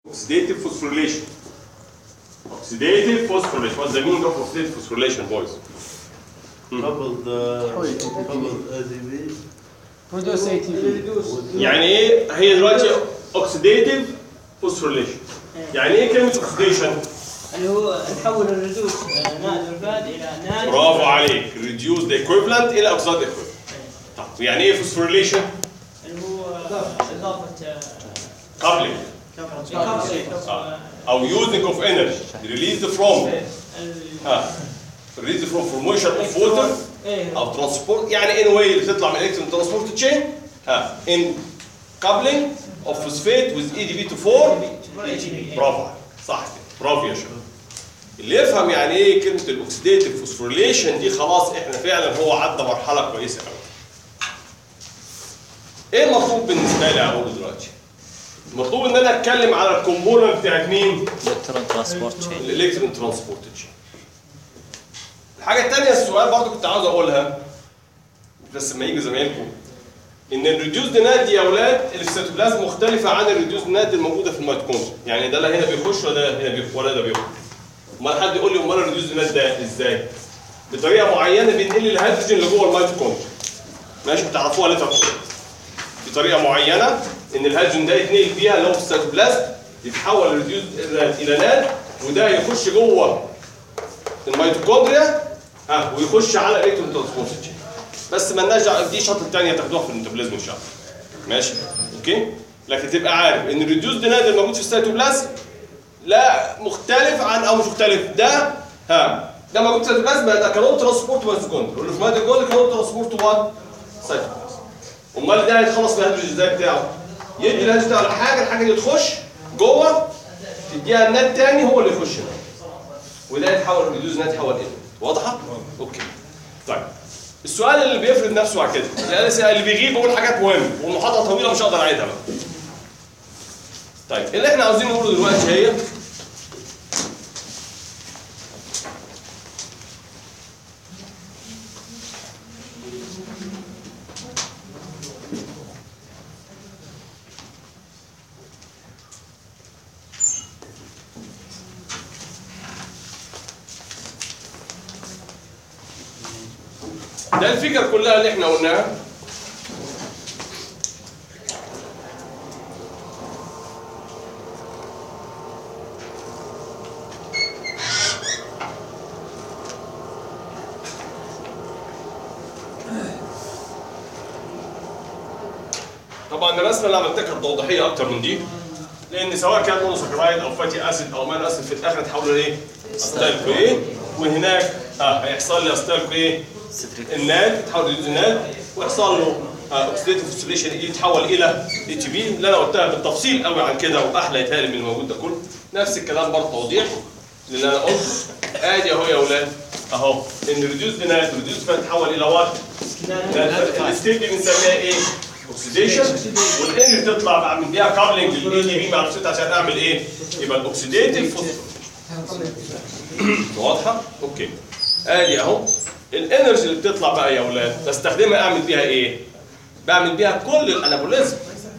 Oxidative phosphorylation. Oxidative phosphorylation. What's the meaning of oxidative phosphorylation, boys? قبل قبل ATP برودوس اي تي بي يعني ايه هي دلوقتي oxidative phosphorylation. يعني ايه كلمة oxidation؟ اللي هو نحول الردود آه، نادر الفاد الى نادر برافو عليك. reduce the equivalent إلى oxide equivalent. طب يعني ايه phosphorylation؟ اللي هو اضافه آه، coupling. كبسة. آه. أو using of energy released from ال- ها released from formation of water ايه او ترانسبورت يعني ان واي اللي بتطلع من الكترون ترانسبورت تشين ها ان كابلنج اوف فوسفيت ويز اي دي بي تو 4 برافو عليك. صح كده برافو يا شباب اللي يفهم يعني ايه كلمه الاكسيديتيف فوسفوريليشن دي خلاص احنا فعلا هو عدى مرحله كويسه قوي ايه المطلوب بالنسبه لي اقوله دلوقتي المطلوب ان انا اتكلم على الكومبوننت بتاعت مين الكترون ترانسبورت تشين الالكترون ترانسبورت تشين الحاجه الثانيه السؤال برضو كنت عاوز اقولها بس لما يجي زمايلكم ان الريديوز ناد دي يا اولاد السيتوبلازم مختلفه عن الريديوز ناد الموجوده في الميتوكوندريا يعني ده لا هنا بيخش ولا هنا بيخش ولا ده بيخش امال حد يقول لي امال الريديوز ناد ده ازاي بطريقه معينه بننقل الهيدروجين اللي جوه الميتوكوندريا ماشي بتعرفوها ليه بطريقه معينه ان الهيدروجين ده يتنقل بيها اللي هو في السيتوبلازم يتحول الريديوز الى ناد وده يخش جوه الميتوكوندريا ها ويخش على الكترون ترانسبورت تشين بس مالناش دعوه دي شرط تانية تاخدوها في الانتوبلازم ان شاء الله ماشي اوكي لكن تبقى عارف ان الريديوس ديناد الموجود في السيتوبلازم لا مختلف عن او مش مختلف ده ها ده موجود في السيتوبلازم ده كانون ترانسبورت ميتوكوندريا واللي في الميتوكوندريا كانون ترانسبورت وان سيتوبلازم امال ده هيتخلص من الهيدروجين ازاي بتاعه يدي الهيدروجين بتاعه على حاجه الحاجه دي تخش جوه تديها النات تاني هو اللي يخش هنا وده يتحول الريديوز نات يتحول الى واضحه اوكي طيب السؤال اللي بيفرض نفسه على كده يعني اللي بيغيب بقول حاجات مهمه والمحاضره طويله مش هقدر اعيدها بقى طيب اللي احنا عاوزين نقوله دلوقتي هي ده الفكر كلها اللي احنا قلناها طبعا الرسمه اللي عملتها كانت توضيحيه اكتر من دي لان سواء كان مونوساكرايد او فاتي اسيد او مان اسيد في الاخر تحول لايه؟ استايل ايه وهناك اه هيحصل لي استايل ايه؟ الناد يتحول للناد ويحصل له اوكسيديتيف فوسفوريليشن يتحول الى اي تي بي اللي انا قلتها بالتفصيل قوي عن كده واحلى يتهيألي من الموجود ده كله نفس الكلام برضه توضيح اللي انا قلته ادي اهو يا اولاد اهو ان ريديوس ناد ريديوس فات يتحول الى وات الستيت دي بنسميها ايه؟ اوكسيديشن والان اللي تطلع بعمل بيها كابلنج للاي تي بي مع الفوسفات عشان اعمل ايه؟ يبقى الاوكسيديتيف واضحه؟ اوكي ادي اهو الانرجي اللي بتطلع بقى يا اولاد بستخدمها اعمل بيها ايه؟ بعمل بيها كل الانابوليزم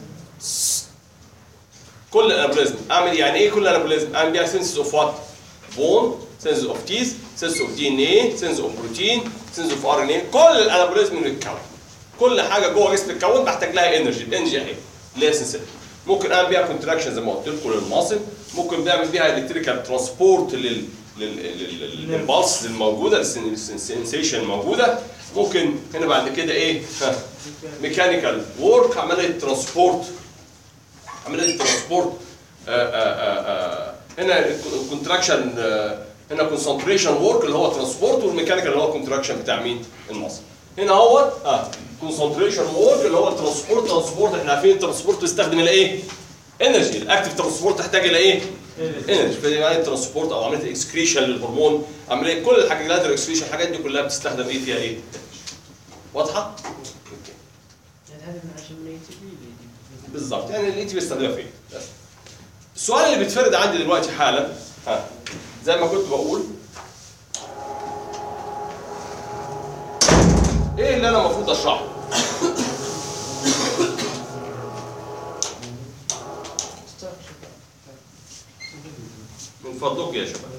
كل الانابوليزم اعمل يعني ايه كل الانابوليزم؟ اعمل بيها سينسز اوف وات؟ بون سينسز اوف تيز سينسز اوف دي ان ايه سينسز اوف بروتين سينسز اوف ار ان ايه كل الانابوليزم اللي بتتكون كل حاجه جوه جسم الكون بحتاج لها انرجي الانرجي اهي اللي هي سنسيتيف ممكن اعمل بيها كونتراكشن زي ما قلت لكم للمصل ممكن بعمل بيها الكتريكال ترانسبورت لل للبلس الموجوده السنسيشن الموجوده ممكن هنا بعد كده ايه ميكانيكال وورك عمليه ترانسبورت عمليه ترانسبورت هنا الكونتراكشن هنا كونسنتريشن وورك اللي هو ترانسبورت والميكانيكال اللي هو كونتراكشن بتاع مين المصل هنا اهوت اه كونسنتريشن وورك اللي هو الترانسبورت ترانسبورت احنا عارفين الترانسبورت بيستخدم الايه؟ انرجي الاكتف ترانسبورت تحتاج الى ايه؟ انرجي فدي عمليه ترانسبورت او عمليه اكسكريشن للهرمون عمليه كل الحاجات اللي الاكسكريشن الحاجات دي كلها بتستخدم ايه فيها ايه؟ واضحه؟ اوكي يعني هذا من عشان من اي تي بي بالظبط يعني اللي انت بتستخدمها فين بس السؤال اللي بيتفرد عندي دلوقتي حالا ها زي ما كنت بقول ايه اللي انا المفروض اشرحه؟ من فضلكم يا شباب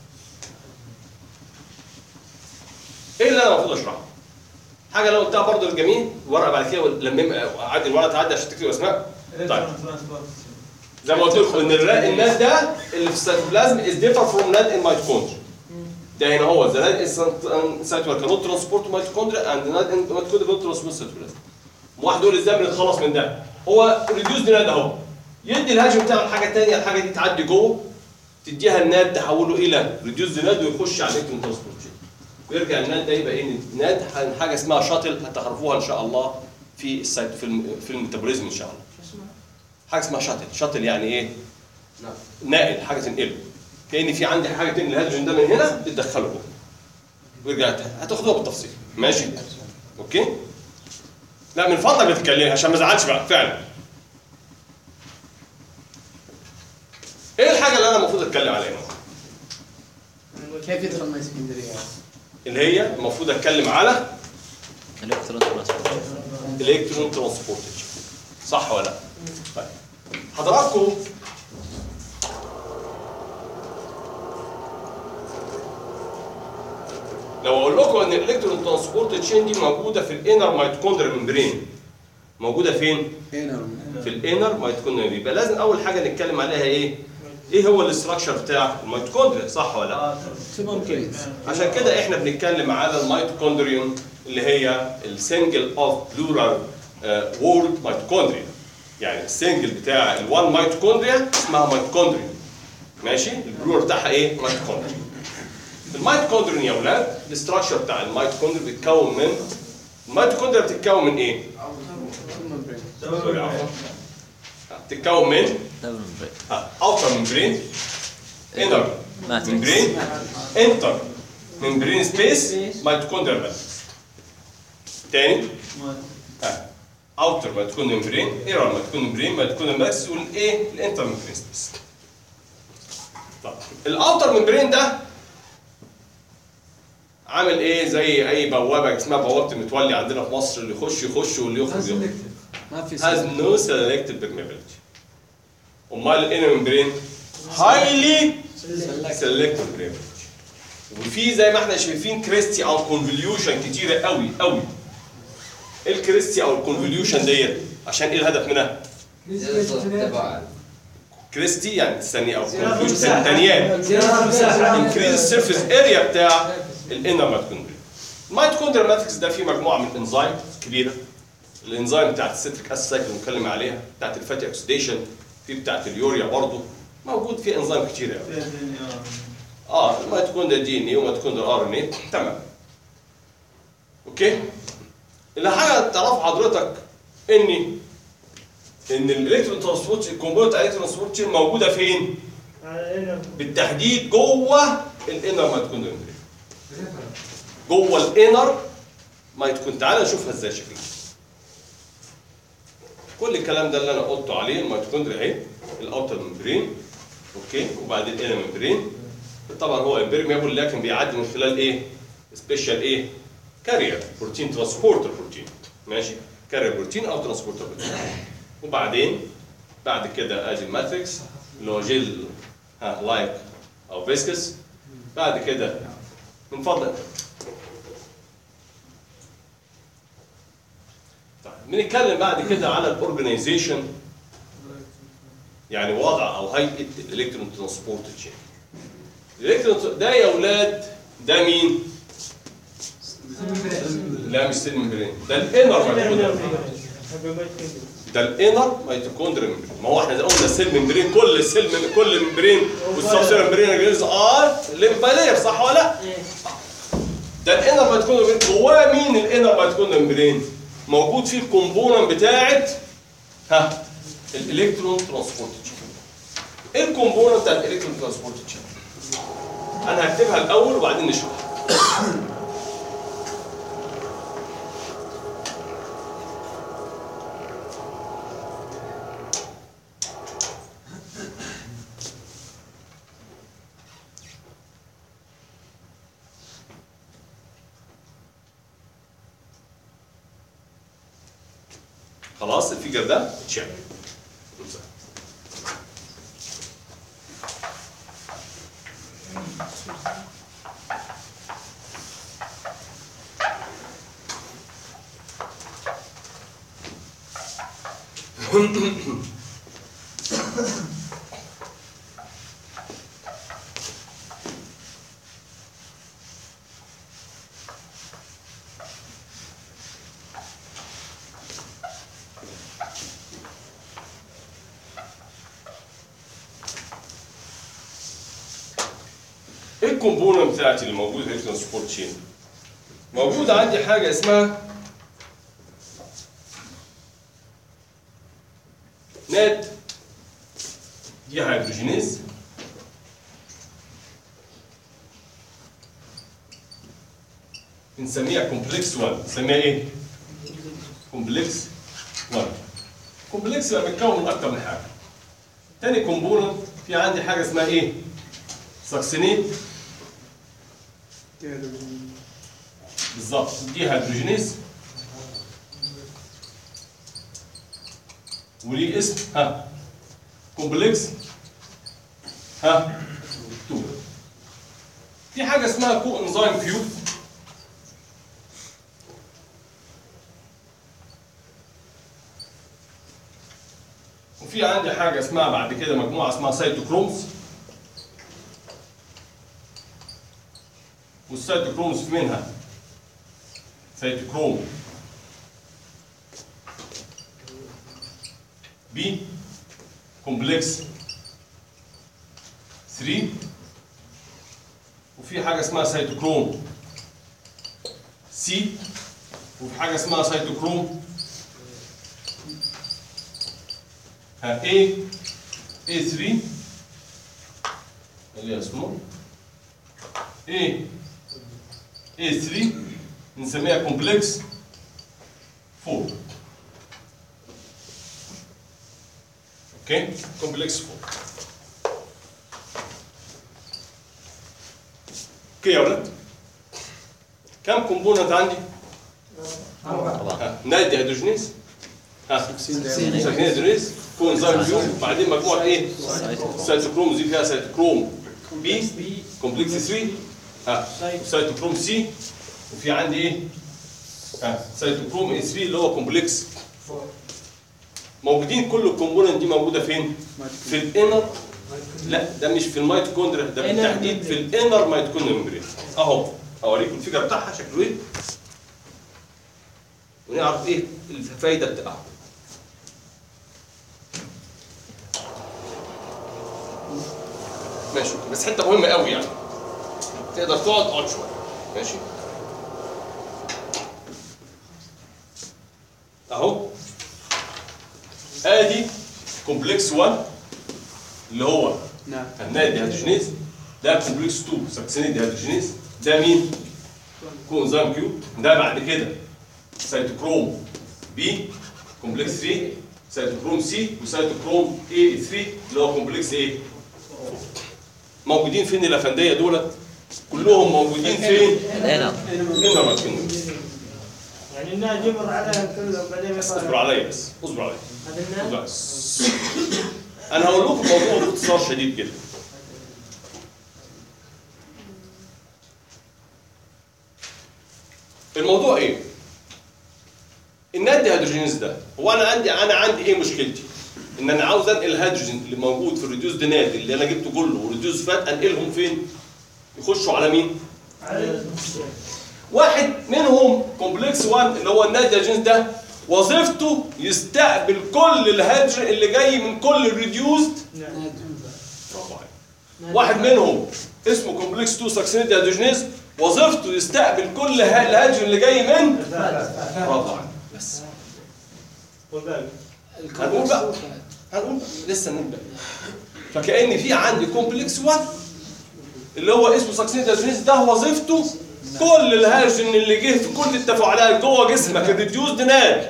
ايه اللي انا المفروض اشرحه؟ حاجه لو قلتها برضه للجميع ورقه بعد كده لما عادي الورقه تعدي عشان تكتب اسماء طيب زي ما قلت لكم ان الرا- الناد ده اللي في السيتوبلازم از ديفر فروم ناد ان ميتوكوندريا ده هنا هو ذا ناد ان سيتوبلازم كانوت ترانسبورت ميتوكوندريا اند ناد ان ميتوكوندريا كانوت ترانسبورت سيتوبلازم واحد يقول ازاي بنتخلص من ده هو ريديوس ناد اهو يدي الهاش بتاع الحاجه الثانيه الحاجه دي تعدي جوه تديها الناد تحوله الى ريديوس ناد ويخش على الالكترون ترانسبورت ويرجع الناد ده يبقى ايه ناد حاجه اسمها شاتل هتعرفوها ان شاء الله في السيت في الم- في الميتابوليزم ان شاء الله حاجه اسمها شاتل شاتل يعني ايه ناقل حاجه تنقله كان في عندي حاجه تنقل الهيدروجين ده من هنا بتدخله جوه ويرجع تاني هتاخدوها بالتفصيل ماشي اوكي لا من فضلك ما تتكلمش عشان ما ازعلش بقى فعلا ايه الحاجه اللي انا المفروض اتكلم عليها كيف يدخل من اسكندريه؟ اللي هي المفروض اتكلم على الكترون ترانسبورت الكترون ترانسبورتيشن صح ولا لا؟ طيب حضراتكم لو اقول لكم ان الالكترون ترانسبورت تشين دي موجوده في الانر ميتوكوندريال ممبرين موجوده فين؟ هنا في الانر ميتوكوندريال يبقى لازم اول حاجه نتكلم عليها ايه؟ ايه هو الاستراكشر بتاع الميتوكوندريا صح ولا لا؟ اوكي عشان كده احنا بنتكلم على الميتوكوندريون اللي هي السنجل اوف بلورال وورد ميتوكوندريا يعني السنجل بتاع الوان ميتوكوندريا اسمها ميتوكوندريا ماشي البلورال بتاعها ايه ميتوكوندريا الميتوكوندريون يا اولاد الاستراكشر بتاع الميتوكوندريا بيتكون من الميتوكوندريا بتتكون من ايه؟ سوري عفوا بتتكون من دبل بريك اوتر ممبرين انر ماتريكس. ممبرين انتر ممبرين سبيس ميتوكوندريال ماتريكس تاني اوتر ميتوكوندريال ممبرين ايرر ميتوكوندريال ممبرين ميتوكوندريال ماتريكس والايه الانتر ممبرين سبيس طب الاوتر ممبرين ده عامل ايه زي اي بوابه اسمها بوابه المتولي عندنا في مصر اللي يخش يخش واللي يخرج يخرج ما في has سبب. no selective permeability. امال الانر ممبرين highly selective permeability. وفي زي ما احنا شايفين كريستي او كونفوليوشن كتيره قوي قوي. ايه الكريستي او الكونفوليوشن ديت؟ عشان ايه الهدف منها؟ كريستي يعني تستني او كونفوليوشن تانيات increase السيرفيس اريا بتاع الانر ميتوكوندريا. الميتوكوندريا ماتريكس ده فيه مجموعه من الانزيم كبيره الانزيم بتاعت السيتريك اسيد سايكل اللي بنتكلم عليها بتاعت الفاتي اوكسيديشن في بتاعت اليوريا برضه موجود في انزيم كتير قوي اه الميتوكوندريا دي ان اي وميتوكوندريا ار ان اي تمام اوكي اللي حاجه تعرف حضرتك ان ان الالكترون ترانسبورت الكومبوننت بتاع الالكترون ترانسبورت موجوده فين؟ بالتحديد جوه الانر ميتوكوندريا جوه الانر ميتوكوندريا تعالى نشوفها ازاي شكلها كل الكلام ده اللي انا قلته عليه الميتوكوندريا اهي الاوتر ممبرين اوكي وبعدين الانر ممبرين طبعا هو امبرميبل لكن بيعدي من خلال ايه؟ سبيشال ايه؟ كارير بروتين ترانسبورتر بروتين ماشي؟ كارير بروتين او ترانسبورتر بروتين وبعدين بعد كده ادي الماتريكس اللي هو جيل ها لايك او فيسكس بعد كده من فضلك طيب بنتكلم بعد كده على الاورجنايزيشن يعني وضع او هيئه الالكترون ترانسبورت تشين الالكترون ده يا اولاد ده مين؟ لا مش سيل ممبرين ده الانر ميتوكوندريا ده الانر ميتوكوندريا ممبرين ما هو احنا قلنا السيل ممبرين كل سيل من كل ممبرين والسبسيل ممبرين جريز ار ليمفالير صح ولا لا؟ ده الانر ميتوكوندريا ممبرين جواه مين الانر ميتوكوندريا ممبرين؟ موجود فيه الكومبوننت بتاعت ها الالكترون ترانسبورت تشين ايه الكومبوننت بتاع الالكترون ترانسبورت تشين؟ انا هكتبها الاول وبعدين نشرحها خلاص الفيجر ده اتشال ايه الكومبوننت بتاعتي اللي موجوده في الترانسبورت تشين؟ موجود عندي حاجه اسمها ناد دي هيدروجينيز بنسميها كومبلكس 1 نسميها ايه؟ كومبلكس 1 كومبلكس يبقى متكون من اكتر من حاجه تاني كومبوننت في عندي حاجه اسمها ايه؟ ساكسينيت بالظبط دي هيدروجينيز وليه اسم ها كومبلكس ها 2 في حاجه اسمها كو انزيم كيوب وفي عندي حاجه اسمها بعد كده مجموعه اسمها سيتوكرومز والسيتوكرومز في منها سيتوكروم بي كومبلكس 3 وفي حاجه اسمها سيتوكروم سي وفي حاجه اسمها سيتوكروم ها A A3 اللي هي اسمه A A3 نسميها كومبلكس 4 اوكي كومبلكس 4 اوكي يا ولد كم كومبوننت عندي؟ أربعة ها نادي هيدروجينيز ها ساكنين هيدروجينيز كون زايم بيو بعدين مجموعه ايه؟ سيتوكروم دي فيها سيتوكروم بي كومبلكس 3 ها وسيتوكروم سي وفي عندي ايه؟ ها سيتوكروم اي 3 اللي هو كومبلكس موجودين كل الكومبوننت دي موجوده فين؟ في الانر لا ده مش في الميتوكوندريا ده بالتحديد في الانر ميتوكوندريا ممبرين اهو اوريكم الفكره بتاعها شكله ايه ونعرف ايه الفايده بتاعها ماشي بس حته مهمه قوي يعني تقدر تقعد اقعد شويه ماشي اهو ادي كومبلكس 1 اللي هو نعم النادي هيدروجينيز ده كومبلكس 2 ساكسينيد هيدروجينيز ده مين؟ كوانزيم كيو ده بعد كده سيتوكروم بي كومبلكس 3 سيتوكروم سي وسيتوكروم اي 3 اللي هو كومبلكس ايه؟ موجودين فين الافنديه دولت؟ كلهم موجودين فين؟ الانر هنا مكانهم يعني النادي يمر عليها كله بعدين اصبر يطلع عليا بس اصبر عليا هذا اصبر النادي عليا. انا هقول لكم الموضوع باختصار شديد جدا الموضوع ايه؟ النادي هيدروجينيز ده هو انا عندي انا عندي ايه مشكلتي؟ ان انا عاوز انقل الهيدروجين اللي موجود في الريديوس ناد اللي انا جبته كله وريديوس فات انقلهم فين؟ يخشوا على مين؟ واحد منهم كومبلكس 1 اللي هو النادي هيدروجينيز ده وظيفته يستقبل كل الهيدروجين اللي جاي من كل الريديوسد برافو عليك. واحد منهم اسمه كومبلكس 2 ساكسينيد هيدروجينيز وظيفته يستقبل كل ه- الهيدروجين اللي جاي من برافو عليك. بس والباقي هنقول بقى هنقول بقى. لسه نبدا فكأن في عندي كومبلكس 1 اللي هو اسمه ساكسينيد هيدروجينيز ده وظيفته كل الهيدروجين اللي جه في كل التفاعلات جوه جسمك الريديوس ديناد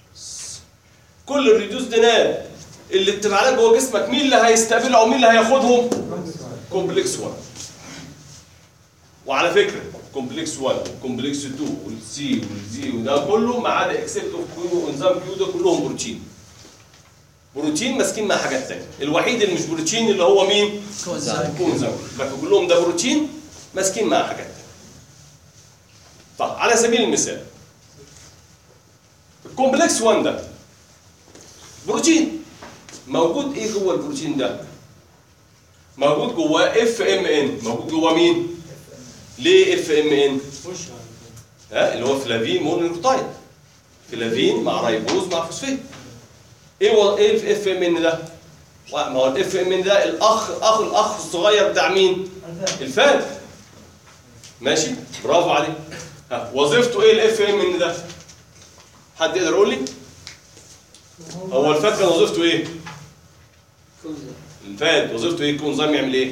كل الريديوس ديناد اللي التفاعلات جوه جسمك مين اللي هيستقبلها ومين اللي هياخدهم؟ كومبلكس 1 وعلى فكره كومبلكس 1 وكومبلكس 2 والسي والزي وده كله ما عدا اكسبت اوف كيو وانزيم كيو ده كلهم بروتين بروتين ماسكين مع حاجات تانية الوحيد اللي مش بروتين اللي هو مين؟ كوزاك كوزاك لكن كلهم ده بروتين ماسكين مع حاجات تانية طب على سبيل المثال الكومبلكس 1 ده بروتين موجود ايه جوه البروتين ده موجود جواه اف ام ان موجود جواه مين ليه اف ام ان وش ها اللي هو فلافين مونوكلوتايد فلافين مع رايبوز مع فوسفين ايه هو ايه الاف ام ان ده ما هو الاف ام ان ده الاخ اخ الاخ الصغير بتاع مين الفات ماشي برافو عليك ها وظيفته ايه الاف ام ان ده حد يقدر يقول لي هو الفات كان وظيفته ايه الفات وظيفته ايه كونزيم يعمل ايه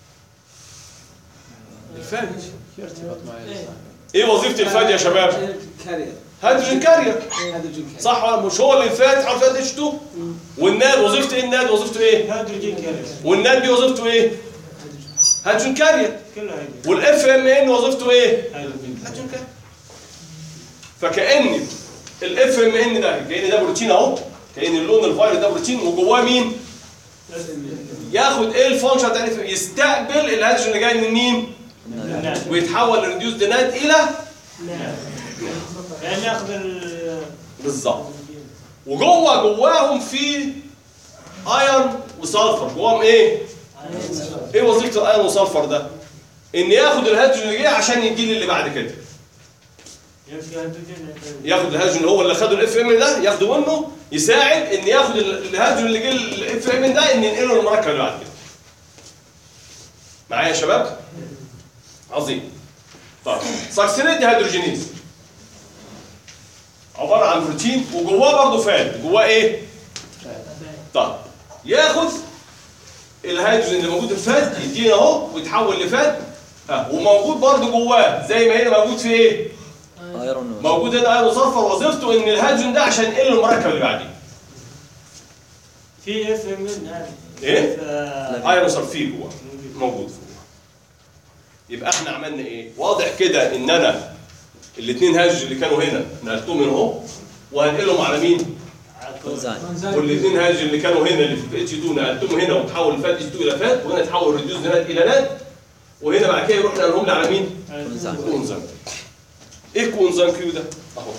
الفات يرتبط مع الإنسان. ايه وظيفه الفات يا شباب كارير هيدروجين كارير هيدروجين كارير. صح ولا مش هو اللي فات على فات اتش 2 والناد وظيفته ايه الناد وظيفته ايه هيدروجين كارير والناد دي وظيفته ايه هيدروجين كارير كله هيدروجين والاف ام ان وظيفته ايه هيدروجين هيدروجين كارير فكأن الاف ام ان ده كأن ده بروتين اهو كأن اللون الفايروس ده بروتين وجواه مين ياخد ايه الفانكشن بتاع ال يستقبل الهيدروجين اللي جاي من مين نعم ويتحول لريديوس ناد الى نعم يعني ياخذ ال بالظبط وجوه جواهم في ايرون وسلفر جواهم ايه ايه وظيفه الايرون وسلفر ده ان ياخد الهيدروجين اللي جاي عشان يدي لي اللي بعد كده يمشي هيدروجين ياخد الهيدروجين اللي هو اللي خده الاف ام ده ياخده منه يساعد ان ياخد ال- الهيدروجين اللي جه الاف ام ده ان ينقله للمركب اللي بعد كده معايا يا شباب عظيم طيب ساكسينيد هيدروجينيز عباره عن بروتين وجواه برضه فات جواه ايه طيب ياخد الهيدروجين اللي موجود في الفات يدينا اهو ويتحول لفات ها وموجود برضه جواه زي ما هنا موجود في ايه ايرون موجود هنا ايرون صفر وظيفته ان الهيدروجين ده عشان ينقل المركب اللي بعديه في اف ام ان هذه إيه؟ آه، ايرون سلفيد جوه موجود جوه يبقى احنا عملنا ايه واضح كده ان انا الاثنين هيدروجين اللي كانوا هنا نقلتهم من اهو وهنقلهم على مين كونزاين والاثنين هيدروجين اللي كانوا هنا اللي في اتش 2 نقلتهم هنا وتحول الفات اتش 2 الى فات وهنا تحول ريديوز ناد الى ناد وهنا بعد كده يروح نقلهم لي على مين كونزاين كونزام ايه كونزام كيو ده اهو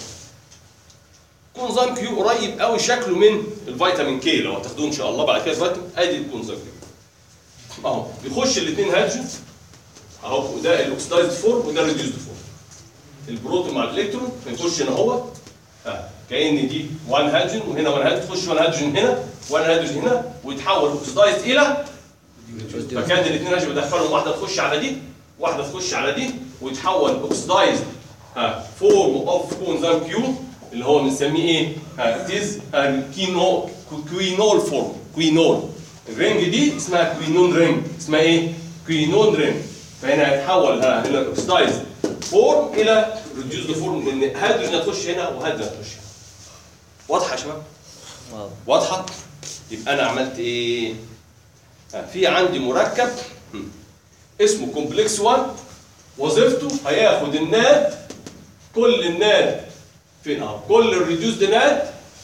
كونزام كيو قريب قوي شكله من الفيتامين كي لو هتاخدوه ان شاء الله بعد كده فيتامين ادي الكونزام كيو اهو بيخش الاثنين هيدروجين اهو وده الاكسدايزد فورم وده الريديوزد فورم البروتون مع الالكترون بيخش هنا اهو اه كأن دي 1 هيدروجين وهنا 1 هيدروجين تخش 1 هيدروجين هنا 1 هيدروجين هنا ويتحول اوكسدايزد الى فكان الاثنين هيدروجين بدخلهم واحده تخش على دي واحده تخش على دي ويتحول اوكسدايزد ها فورم اوف كونزام كيو اللي هو بنسميه ايه؟ ها تيز كينو كوينول فورم كوينول الرينج دي اسمها كوينون رينج اسمها ايه؟ كوينون رينج فهنا هيتحول ها الى الاكسدايزد فورم الى ريديوزد فورم لان هيدروجين هتخش هنا وهيدروجين هتخش هنا واضحه يا شباب؟ واو واضحه؟ يبقى انا عملت ايه؟ ها، في عندي مركب هم، اسمه كومبلكس 1 وظيفته هياخد الناد كل الناد فين اهو كل الريديوسد ناد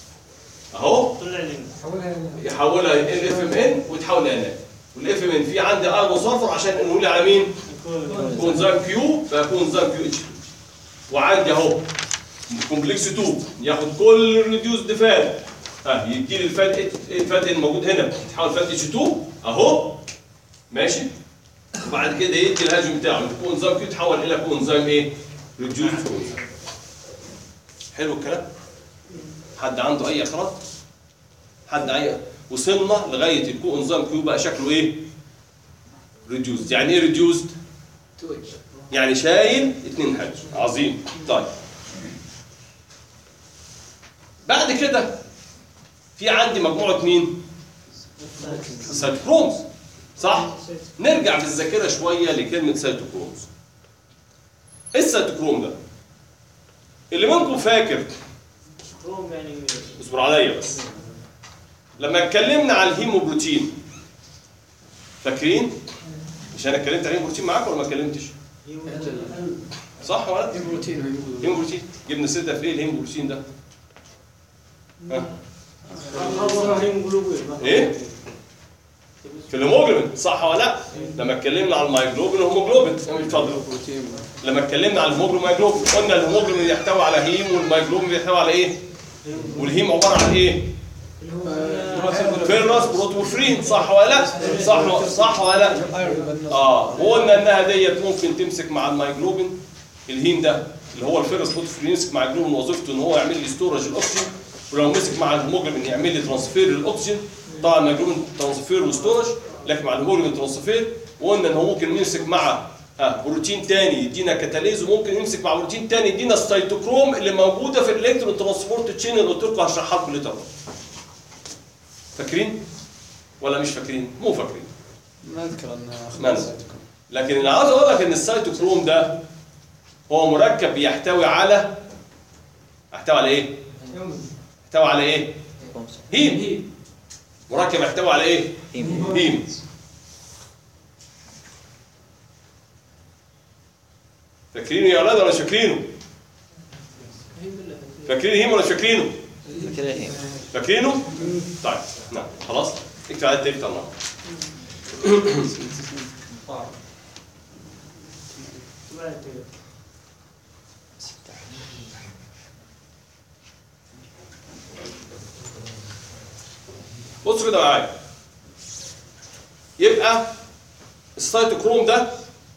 اهو طلع لي يحولها ال اف ام ان وتحول الى ناد والاف ام ان في عندي ايرون صفر عشان نقول لي على مين؟ يكون كونزام كيو فكونزام كيو اتش 2 وعندي اهو كومبلكس 2 ياخد كل الريديوسد فات ها يدي لي الفات ات- الفات الموجود هنا يتحول فات اتش 2 اهو ماشي وبعد كده يدي الهاجم بتاعه من كونزام كيو يتحول الى كونزام ايه؟ ريديوسد كونزام حلو الكلام؟ حد عنده اي اعتراض؟ حد اي وصلنا لغايه الكونزام كيو بقى شكله ايه؟ ريديوسد يعني ايه ريديوسد؟ تويتش يعني شايل اتنين هيدروجين عظيم طيب بعد كده في عندي مجموعة مين؟ سيتوكرومز صح؟ نرجع بالذاكرة شوية لكلمة سيتوكرومز ايه السيتوكروم ده؟ اللي منكم فاكر كروم يعني اصبر عليا بس لما اتكلمنا على الهيموبروتين فاكرين؟ مش انا اتكلمت على الهيموبروتين معاكم ولا ما اتكلمتش؟ صح ولا؟ البروتين هو هيموبروتين جبنا سيرتها في ايه الهيموبروتين ده؟ ها؟ ايه؟ في الهيموجلوبين صح ولا لا؟ لما اتكلمنا على المايجلوبين والهيموجلوبين اتفضل البروتين لما اتكلمنا على الهيموجلوبين والمايجلوبين قلنا الهيموجلوبين يحتوي على هيم والمايجلوبين بيحتوي على ايه؟ والهيم عباره عن ايه؟ فيرنس بروتوفرين صح ولا لا؟ صح صح ولا لا؟ اه وقلنا انها ديت ممكن تمسك مع المايجلوبين الهيم ده اللي هو الفيرس بروتوفرين يمسك مع الجلوبين وظيفته ان هو يعمل لي ستورج الاكسجين ولو مسك مع الهيموجلوبين يعمل لي ترانسفير للاكسجين طبعا المايجلوبين ترانسفير وستورج لكن مع الهيموجلوبين ترانسفير وقلنا ان هو ممكن يمسك مع آه بروتين تاني يدينا كاتاليز وممكن يمسك مع بروتين تاني يدينا السيتوكروم اللي موجوده في الالكترون ترانسبورت تشين اللي قلت لكم هشرحها لكم ليتر فاكرين ولا مش فاكرين مو فاكرين ما اذكر ان ما أذكر. لكن اللي عاوز اقول لك ان السيتوكروم ده هو مركب بيحتوي على يحتوي على ايه؟ يحتوي على ايه؟ هيم مركب يحتوي على ايه؟ هيم. هيم فاكرينه يا اولاد ولا مش فاكرينه؟ فاكرين هيم ولا مش فاكرينه؟ فكرة هيم فاكرينه؟ طيب نعم خلاص اكتب على التيب تمام بصوا كده معايا يبقى السيتوكروم ده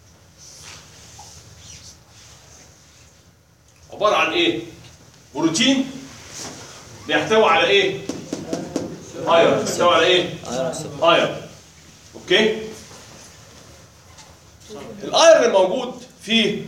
عباره عن ايه؟ بروتين بيحتوي على ايه؟ ايرون بيحتوي على ايه؟ ايرون سوبر ايرون اوكي؟ الايرون الموجود في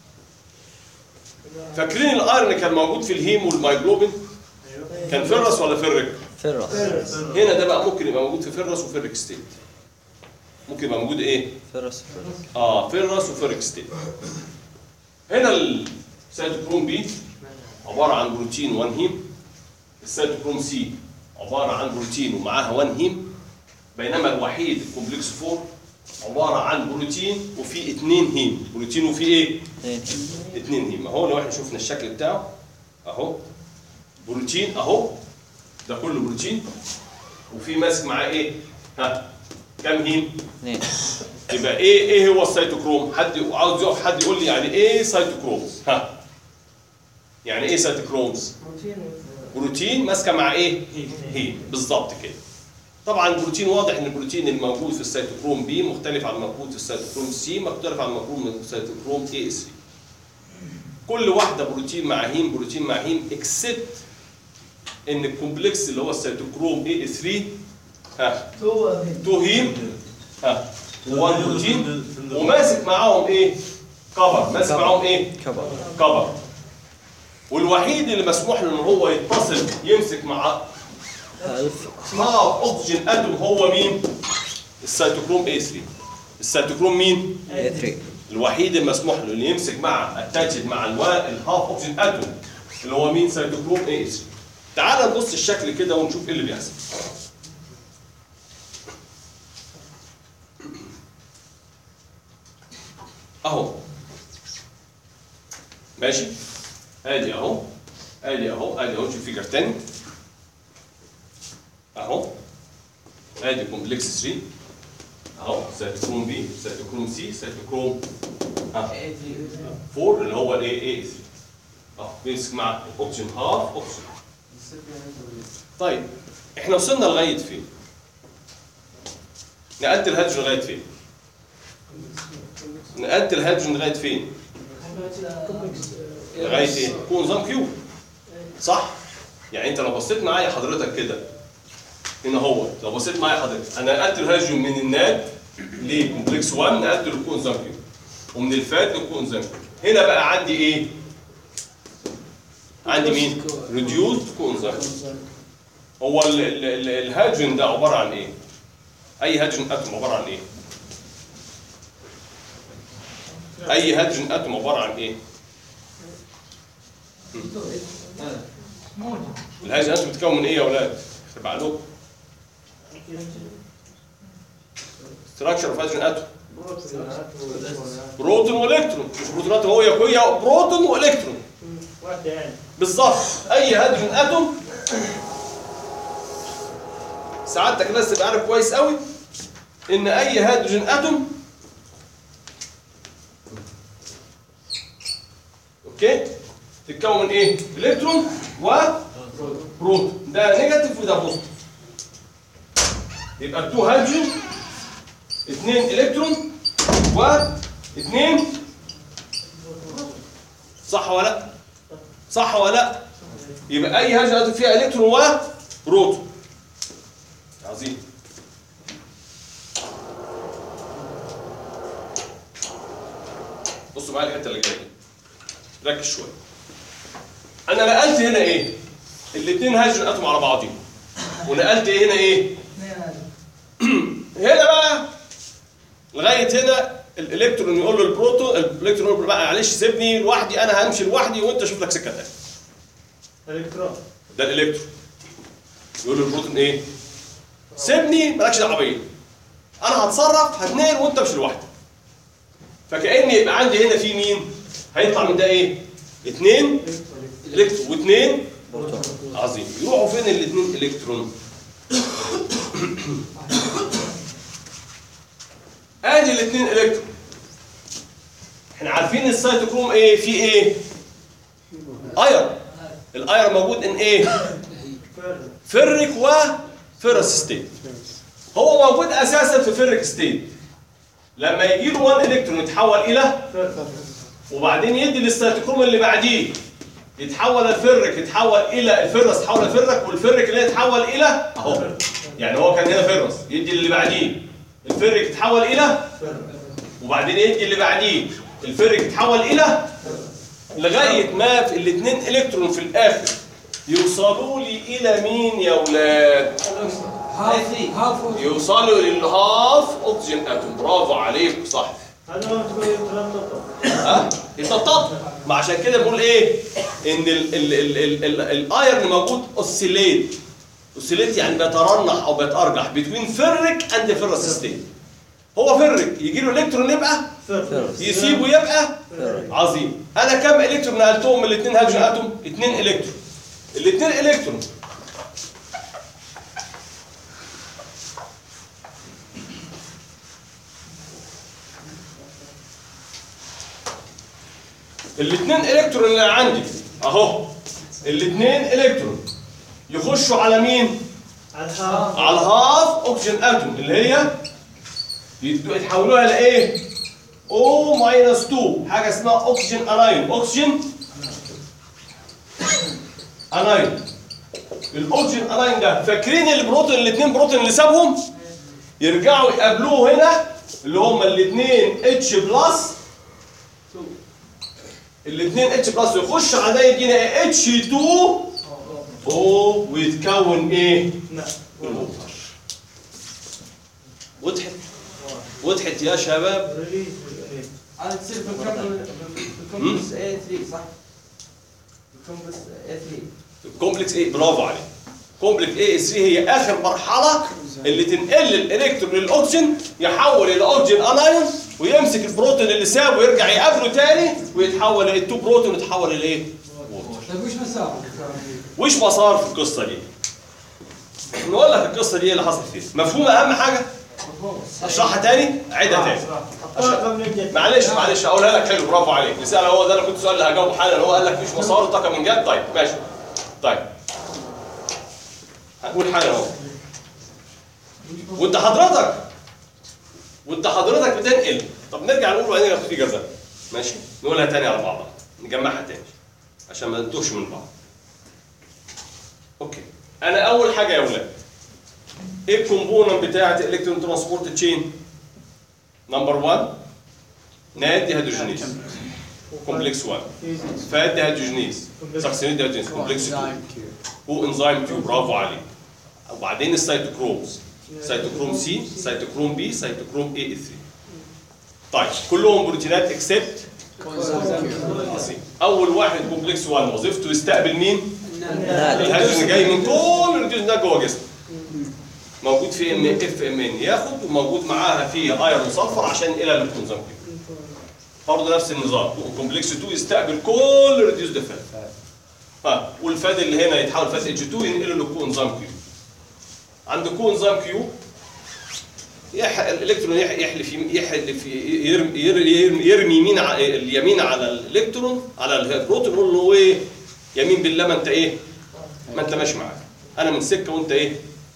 فاكرين الايرون اللي كان موجود في الهيم والمايجلوبين كان فرس ولا فرك؟ فيروس هنا ده بقى ممكن يبقى موجود في فيرس وفيرك ستيت ممكن يبقى موجود ايه؟ فيروس اه فيرس وفيرك ستيت هنا السيتوكروم بي عباره عن بروتين 1 هيم السيتوكروم سي عباره عن بروتين ومعاها 1 هيم بينما الوحيد الكومبلكس 4 عباره عن بروتين وفيه 2 هيم بروتين وفيه ايه؟ اثنين هيم اتنين هيم اهو لو احنا شفنا الشكل بتاعه اهو بروتين اهو ده كله بروتين وفي ماسك معاه ايه؟ ها كام هيم؟ اثنين يبقى ايه ايه هو السيتوكروم؟ حد عاوز يقف حد يقول لي يعني ايه سيتوكروم؟ ها يعني ايه سيتوكرومز؟ بروتين ماسكه مع ايه؟ هيم بالظبط كده طبعا البروتين واضح ان البروتين الموجود في السيتوكروم بي مختلف عن الموجود في السيتوكروم سي مختلف عن الموجود في السيتوكروم اي اس كل واحده بروتين مع هيم بروتين مع هيم اكسبت ان الكومبلكس اللي هو السيتوكروم اي 3 ها تو هيم ها 1 بروتين وماسك معاهم ايه؟ كفر ماسك معاهم ايه؟ كبر كفر والوحيد اللي مسموح له ان هو يتصل يمسك مع ألف هاف اوكسجين اتوم هو مين؟ السيتوكروم اي 3 السيتوكروم مين؟ اي 3 الوحيد المسموح له اللي يمسك مع اتاتشد مع الوا- الهاف اوكسجين اتوم اللي هو مين؟ سيتوكروم اي 3 تعال نبص الشكل كده ونشوف ايه اللي بيحصل اهو ماشي ادي اهو ادي اهو ادي اهو شوف فيجر تاني اهو ادي كومبلكس 3 اهو سيتوكروم بي سيتوكروم سي سيتوكروم ها 4 اللي هو الايه ايه 3 اهو بيمسك مع الاوكسجين هاف اوكسجين طيب احنا وصلنا لغايه فين؟ نقلت الهيدروجين لغايه فين؟ نقلت الهيدروجين لغايه فين؟ لغايه ايه؟ كونزام كيو صح؟ يعني انت لو بصيت معايا حضرتك كده هنا هو لو بصيت معايا حضرتك انا نقلت الهيدروجين من الناد لكومبلكس 1 نقلته للكونزام كيو ومن الفات للكونزام كيو هنا بقى عندي ايه؟ عندي مين؟ ريديوز كونزام هو ال- ال- ال- الهيدروجين ده عباره عن ايه؟ اي هيدروجين اتوم عباره عن ايه؟ اي هيدروجين اتوم عباره عن ايه؟ الهيدروجين اتوم بتتكون من ايه يا اولاد؟ تبع له ستراكشر اوف هيدروجين اتوم بروتون والكترون مش بروتونات هو يا هي بروتون والكترون بالظبط اي هيدروجين اتوم سعادتك لازم تبقى عارف كويس قوي ان اي هيدروجين اتوم اوكي تتكون من ايه الكترون وبروتون ده نيجاتيف وده بوزيتيف يبقى 2 هيدروجين 2 الكترون و 2 صح ولا لا؟ صح ولا لا؟ يبقى اي هيدروجين اتوم فيها الكترون وبروتون عظيم بصوا معايا الحته اللي جايه دي ركز شويه انا نقلت هنا ايه الاثنين هيدروجين اتوم على بعضهم ونقلت ايه هنا ايه هنا بقى لغايه هنا الالكترون يقول له البروتون الالكترون يقول له بقى معلش سيبني لوحدي انا همشي لوحدي وانت شوف لك سكه تانيه الكترون ده الالكترون يقول له البروتون ايه سيبني مالكش دعوه بيا انا هتصرف هتنقل وانت مش لوحدك فكأن يبقى عندي هنا في مين هيطلع من ده ايه اتنين الكترون واثنين عظيم يروحوا فين الاثنين الكترون ادي الاثنين الكترون احنا عارفين السيتوكروم ايه في ايه ايرون الايرون موجود ان ايه فرك وفيرس ستيت هو موجود اساسا في فيرك ستيت لما يجي له 1 الكترون يتحول الى وبعدين يدي للسيتوكروم اللي بعديه يتحول الفرك يتحول الى الفرس يتحول الفرك والفرك اللي يتحول الى اهو يعني هو كان هنا فرس يدي اللي بعديه الفرك يتحول الى وبعدين يدي اللي بعديه الفرك يتحول الى لغايه ما في الاثنين الكترون في الاخر يوصلوا لي الى مين يا ولاد؟ يوصلوا للهاف اوكسجين اتوم برافو عليك صح هذا ما تقول يترطط ها يتنطط ما عشان كده بقول ايه ان ال ال ال ال ال الايرن موجود اوسيليت اوسيليت يعني بيترنح او بيتارجح بين فرك اند فيرس ستيت هو فرك يجي له الكترون يبقى يسيبه يبقى عظيم انا كم الكترون نقلتهم من الاثنين هيدروجين اتوم اثنين الكترون الاثنين الكترون الاثنين الكترون اللي عندي اهو الاثنين الكترون يخشوا على مين على الهاف على الهاف اوكسجين اتوم اللي هي يدوا- يتحولوها لايه او ماينس 2 حاجه اسمها اوكسجين انايون اوكسجين انايون الاوكسجين انايون ده فاكرين البروتون الاثنين بروتون اللي سابهم يرجعوا يقابلوه هنا اللي هم الاثنين اتش بلس الاثنين اتش بلس يخش على ده يدينا اتش 2 او ويتكون ايه؟ نعم الوتر وضحت وضحت يا شباب ريليز هذا تصير في الكمبس الكمبس A3 صح؟ الكمبس A3 الكومبلكس ايه برافو عليك كومبلكس ايه 3 هي اخر مرحله اللي تنقل الالكترون للاكسجين يحول الى اوكسجين انايون ويمسك البروتون اللي سابه ويرجع يقابله تاني ويتحول الى التو بروتون يتحول الى ايه؟ طيب وش مسار؟ وش مسار في القصه دي؟ نقول لك القصه دي ايه اللي حصل فيها مفهومه اهم حاجه اشرحها تاني اعيدها تاني الطاقة من الجد معلش معلش اقولها لك حلو برافو عليك مثال هو ده انا كنت سؤال اللي هجاوبه حالا هو قال لك مفيش مسار طاقه من جد طيب ماشي طيب هقول حالا اهو وانت حضرتك وانت حضرتك بتنقل طب نرجع نقول وبعدين ناخد في جزاء ماشي نقولها تاني على بعضها نجمعها تاني عشان ما نتوهش من بعض اوكي انا اول حاجه يا ولاد ايه الكومبوننت بتاعه الالكترون ترانسبورت تشين نمبر 1 نادي هيدروجينيز كومبلكس 1 فادي هيدروجينيز ساكسينيد هيدروجينيز كومبلكس 2 وانزيم 2 برافو عليك وبعدين السيتوكرومز سيتوكروم سي سيتوكروم بي سيتوكروم اي 3 طيب كلهم بروتينات اكسبت عظيم اول واحد كومبلكس 1 وظيفته يستقبل مين؟ الهيدروجين جاي من كل الهيدروجين ده جوه جسمه موجود في ام اف ام ان ياخد وموجود معاها في ايرون صفر عشان الى الكونزم برضه نفس النظام كومبلكس 2 يستقبل كل ريديوس ديفات ها والفاد اللي هنا يتحول فاد اتش 2 ينقله لكو انزيم كيو عند كو انزيم كيو يح... الالكترون يح... يحلف يم- يحلف يرمي, يرمي, يرمي يمين ع... اليمين على الالكترون على البروتون يقول له ايه يمين بالله ما انت ايه ما انت ماشي معاك انا من سكه وانت ايه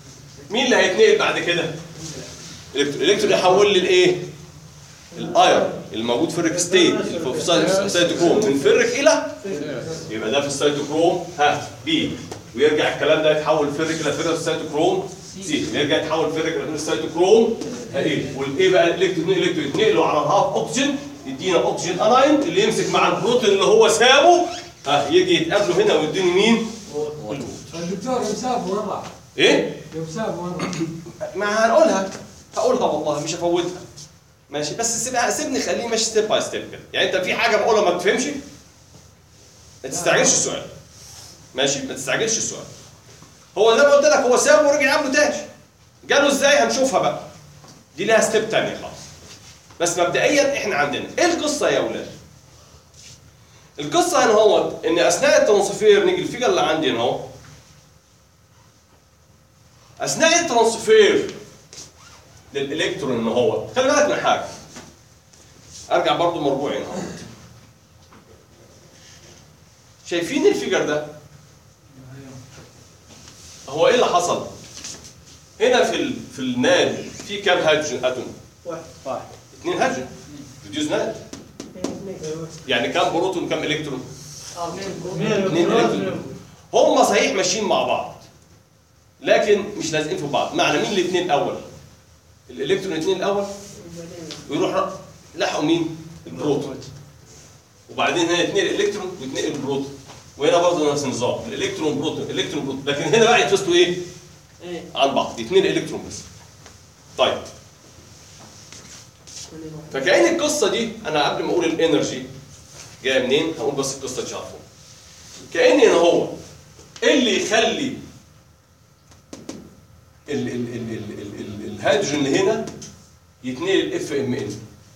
مين اللي هيتنقل بعد كده الكترون الالكترون يحول لي الايه الاير الموجود في الريك ستيت اللي في السايت- السيتوكروم من فرك الى يبقى ده في السيتوكروم ها بي ويرجع الكلام ده يتحول فرك الى فرك السيتوكروم سي يرجع يتحول فرك الى السيتوكروم ها ايه والايه بقى الالكترون الالكترون يتنقلوا على الهاف اوكسجين يدينا اوكسجين اناين اللي يمسك مع البروتين اللي هو سابه ها يجي يتقابلوا هنا ويديني مين؟ الدكتور يوم سابوا ورا ايه؟ يوم سابوا ورا ما هنقولها هقولها والله مش هفوتها ماشي بس سيبها سيبني خليه ماشي ستيب باي ستيب كده يعني انت في حاجه بقولها ما تفهمش ما تستعجلش السؤال ماشي ما تستعجلش السؤال هو زي ما قلت لك هو سابه ورجع قبله تاني جاله ازاي هنشوفها بقى دي لها ستيب تانية خالص بس مبدئيا احنا عندنا ايه القصه يا اولاد القصه هنا هو ان اثناء الترانسفير نيجي الفيجر اللي عندي هنا اهو اثناء الترانسفير للالكترون ان هو خلي بالك من حاجه ارجع برضو مربوعين اهو شايفين الفيجر ده هو ايه اللي حصل هنا في ال... في الناد في كام هيدروجين اتوم واحد اثنين هيدروجين ريديوز ناد يعني كام بروتون كام الكترون اثنين اثنين الكترون هم صحيح ماشيين مع بعض لكن مش لازقين في بعض معنى مين الاثنين الاول الالكترون الاثنين الاول ويروح ر- لحقوا مين البروتون وبعدين هنا اثنين الكترون واثنين البروتون وهنا برضه نفس النظام الالكترون بروتون الكترون بروتون لكن هنا بقى يتفصلوا ايه ايه عن بعض اثنين الكترون بس طيب فكأن القصه دي انا قبل ما اقول الانرجي جايه منين هقول بس القصه دي عارفه كأن هنا هو ايه اللي يخلي ال ال ال ال ال ال الهيدروجين اللي هنا يتنقل الاف ام ان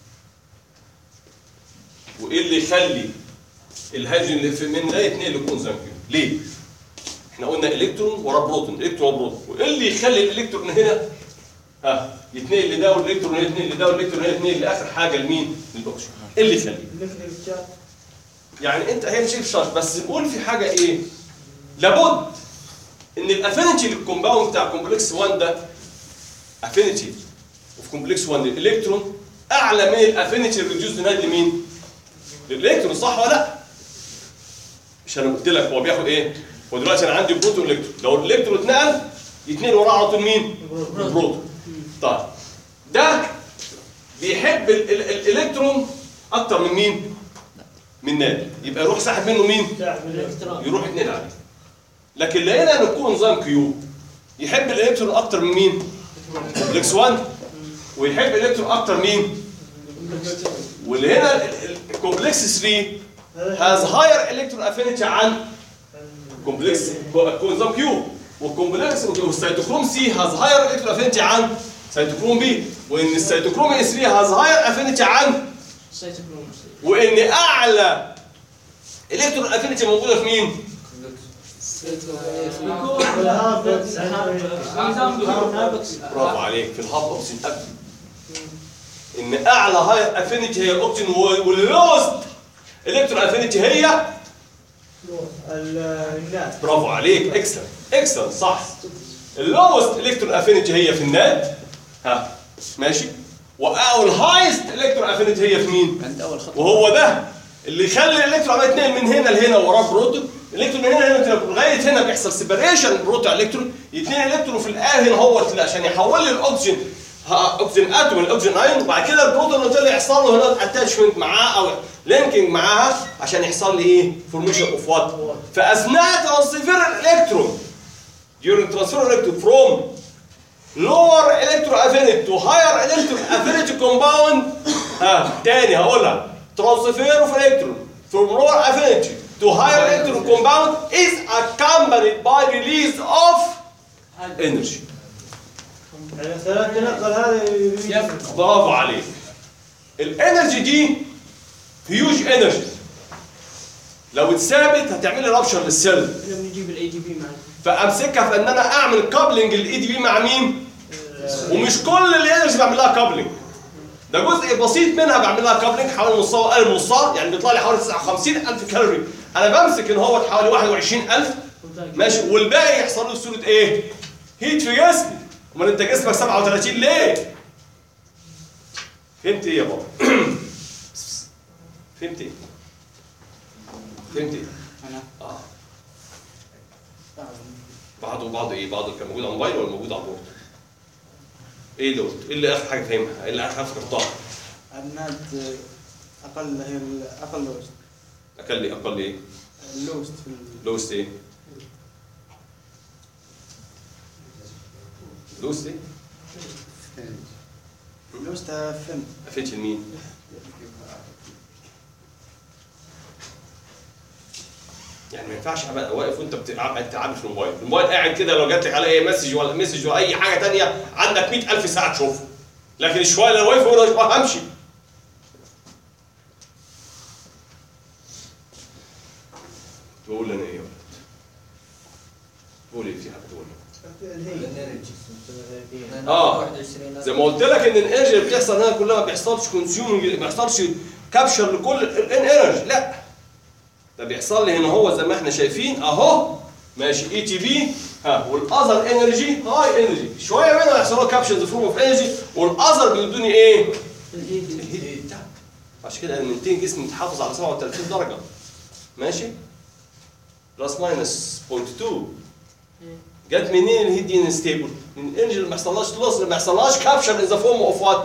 وايه اللي يخلي الهيدروجين اللي في من ده يتنقل لكونزم كيو ليه؟ احنا قلنا الكترون ورا بروتون الكترون ورا بروتون وايه اللي يخلي الالكترون هنا ها يتنقل لده والالكترون هنا يتنقل لده والالكترون هنا يتنقل لاخر حاجه لمين؟ للاكسجين ايه اللي يخليه؟ يعني انت هي مش الشرط بس نقول في حاجه ايه؟ لابد ان الافينيتي للكومباوند بتاع كومبلكس 1 ده افينيتي اوف كومبلكس 1 للالكترون اعلى من الافينيتي الريديوز ناد لمين؟ للالكترون صح ولا لا؟ مش انا قلت لك هو بياخد ايه؟ هو دلوقتي انا عندي بروتون والكترون لو الالكترون اتنقل يتنقل وراه على طول مين؟ البروتون طيب ده بيحب ال- ال- الالكترون اكتر من مين؟ من ناد يبقى يروح ساحب منه مين؟ الالكترون يروح اتنين عليه لكن لقينا ان يكون نظام كيو يحب الالكترون اكتر من مين؟ كومبلكس 1 ويحب الالكترون اكتر مين؟ واللي هنا الكومبلكس 3 has higher electron affinity عن كومبلكس كونزام كيو والكومبلكس والسيتوكروم سي has higher electron affinity عن سيتوكروم بي وان السيتوكروم اس 3 has higher affinity عن سيتوكروم وان اعلى الكترون افينيتي موجوده في مين؟ برافو عليك في الهاب اوكسجين قبل ان اعلى هاي افينيتي هي الاوكسجين واللوست الكترون افينيتي هي الناس برافو عليك اكسلنت اكسلنت صح اللوست الكترون افينيتي هي في الناد ها ماشي والهايست الكترون افينيتي هي في مين؟ عند اول خطوه وهو ده اللي يخلي الالكترون عمال يتنقل من هنا لهنا وراه بروتون الالكترون من هنا لهنا لغايه هنا بيحصل سيبريشن بروتون الكترون يتنقل الالكترون في الاخر هنا هو عشان يحول لي الاكسجين ها- اكسجين اتوم الاكسجين ايون وبعد كده البروتون اللي طلع يحصل له هنا اتاتشمنت معاه او لينكينج معاها عشان يحصل لي ايه؟ فورميشن اوف وات فاثناء ترانسفير الالكترون during transfer of electron from lower electroaffinity to higher electroaffinity compound ها تاني هقولها transfer of electron from lower affinity to higher electron compound is accompanied by release of energy يعني ثلاث تنقل هذا برافو عليك الانرجي دي هيوج انرجي لو اتثابت هتعمل لي رابشر للسيل لما نجيب الاي جي بي معنا فامسكها في ان انا اعمل كابلنج الاي دي بي مع مين؟ ومش كل الانرجي بعمل لها كابلنج ده جزء بسيط منها بعمل لها كابلنج حوالي نصها قلب نصها يعني بيطلع لي حوالي 59000 كالوري انا بمسك ان هو حوالي 21000 ماشي والباقي يحصل له صوره ايه؟ هيت في جسمي امال انت جسمك 37 ليه؟ فهمت ايه يا بابا؟ فهمت ايه؟ فهمت ايه؟ أنا اه بعضه بعضه ايه؟ بعضه كان موجود على الموبايل ولا موجود على البورد؟ ايه اللي قلت؟ ايه اللي اخر حاجه فاهمها؟ ايه اللي اخر حاجه فكرتها؟ الناد أقل هي أقل لوست اقل اقل ايه؟ اللوست في ال- لوست ايه؟ لوست ايه؟ اللوست فن قفلتش لمين؟ يعني ما ينفعش ابقى واقف وانت بتلعب انت قاعد في الموبايل، الموبايل قاعد كده لو جات لك على اي مسج ولا مسج ولا اي حاجه ثانيه عندك 100000 ساعه تشوفها. لكن شويه لو واقف يقول لك همشي. تقول انا ايه يا ولد؟ قول ايه في حاجه تقول اه زي ما قلت لك ان الانرجي اللي بتحصل هنا كلها ما بيحصلش كونسيومنج ما بيحصلش كابشر لكل الانرجي لا ده بيحصل لي هنا هو زي ما احنا شايفين اهو ماشي اي تي بي ها والاذر انرجي هاي انرجي شويه منها يحصل له كابشن فورم اوف انرجي والاذر بيدوني ايه؟ الهيت بتاعك. عشان كده المنتين جسم متحافظ على 37 درجه ماشي بلس ماينس 0.2 جت منين الهيت دي انستيبل؟ من الانرجي اللي ما يحصلهاش لوس اللي ما يحصلهاش كابشر ان ذا فورم اوف وات؟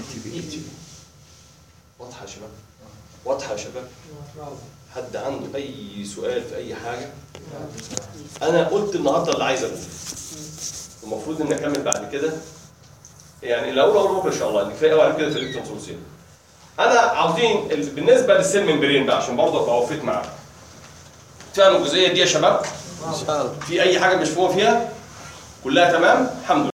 واضحه يا شباب؟ واضحه يا شباب؟ حد عنده اي سؤال في اي حاجه؟ انا قلت النهارده اللي عايز اقوله المفروض ان اكمل بعد كده يعني لو اقول بكره ان شاء الله ان كفايه قوي على كده في الالكترونسولوسيه انا عاوزين ال- بالنسبه للسيل ممبرين بقى عشان برضه ابقى وفيت معاكم فاهم الجزئيه دي يا شباب؟ ان شاء الله في اي حاجه مش مفهومه فيها كلها تمام الحمد